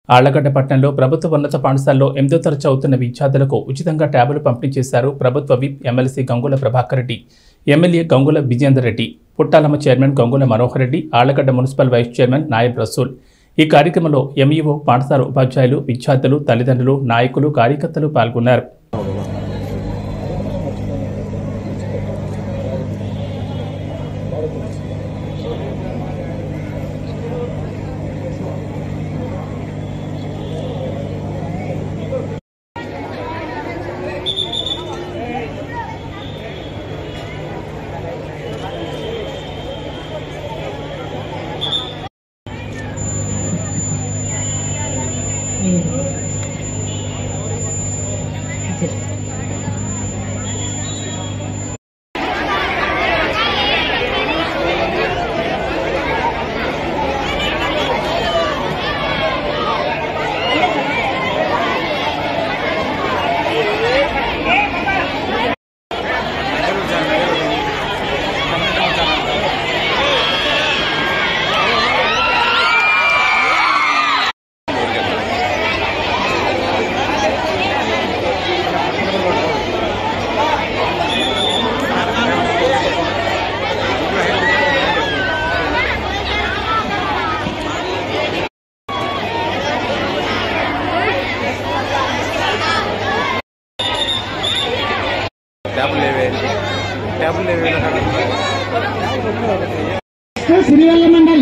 ఆళ్లగడ్డ పట్టణంలో ప్రభుత్వ ఉన్నత పాఠశాలలో ఎనిమిదో తరగతి చదువుతున్న విద్యార్థులకు ఉచితంగా ట్యాబులు పంపిణీ చేశారు ప్రభుత్వ whip MLC Gangula Prabhakar Reddy MLA Gangula Vijender Reddy Puttalamma chairman Gangula Manohar Reddy Allagadda municipal vice chairman Nayab Rasool ఈ కార్యక్రమంలో ఎంఈఓ పాఠశాల ఉపాధ్యాయులు విద్యార్థులు తల్లిదండ్రులు నాయకులు కార్యకర్తలు పాల్గొన్నారు ట్యాబ్లు లేవే ట్యాబ్లు లేవే సిరివెల్ల మండల్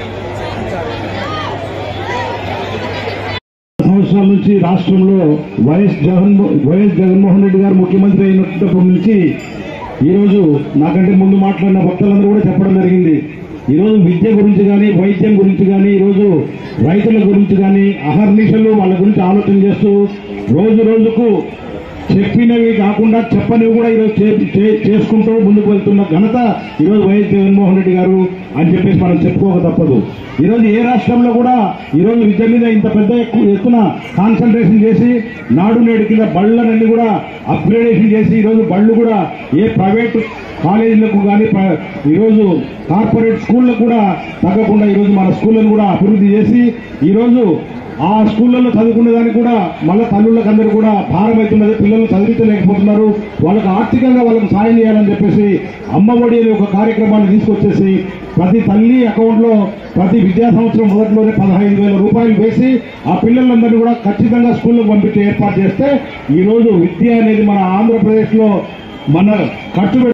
సంవత్సరాల నుంచి రాష్ట్రంలో వైఎస్ జగన్ వైఎస్ జగన్మోహన్ రెడ్డి గారు ముఖ్యమంత్రి అయినప్పటి నుంచి ఈరోజు నాకంటే ముందు మాట్లాడిన భక్తులందరూ కూడా చెప్పడం జరిగింది ఈరోజు విద్య గురించి కానీ వైద్యం గురించి కానీ ఈరోజు రైతుల గురించి కానీ అహర్నిశలు వాళ్ళ గురించి ఆలోచన చేస్తూ రోజు రోజుకు చెప్పినవి కాకుండా చెప్పనివి కూడా ఈరోజు చే- చే- చేసుకుంటూ ముందుకు వెళ్తున్న ఘనత ఈరోజు వైఎస్ జగన్మోహన్ రెడ్డి గారు అని చెప్పేసి మనం చెప్పుకోక తప్పదు ఈరోజు ఏ రాష్ట్రంలో కూడా ఈరోజు విద్య మీద ఇంత పెద్ద ఎక్కువ ఎత్తున కాన్సన్ట్రేషన్ చేసి నాడు నేడు కింద బళ్ళనన్నీ కూడా అప్గ్రేడేషన్ చేసి ఈరోజు బళ్ళు కూడా ఏ ప్రైవేట్ కాలేజీలకు కానీ ప్ర- ఈరోజు కార్పొరేట్ స్కూళ్ళకు కూడా తగ్గకుండా ఈరోజు మన స్కూళ్ళను కూడా అభివృద్ధి చేసి ఈరోజు ఆ స్కూళ్ళలో చదువుకునే దానికి కూడా మళ్ళీ తల్లులకు అందరూ కూడా భారం అవుతున్నది పిల్లలు చదివించలేకపోతున్నారు వాళ్ళకి ఆర్థికంగా వాళ్ళకి సాయం చేయాలని చెప్పేసి అమ్మఒడి అనే ఒక కార్యక్రమాన్ని తీసుకొచ్చేసి ప్రతి తల్లి అకౌంట్ లో ప్రతి విద్యా సంవత్సరం మొదట్లోనే పదహైదు వేల రూపాయలు వేసి ఆ పిల్లలందరినీ కూడా ఖచ్చితంగా స్కూళ్ళకు పంపించే ఏర్పాటు చేస్తే ఈ రోజు విద్య అనేది మన ఆంధ్రప్రదేశ్ లో మన ఖర్చు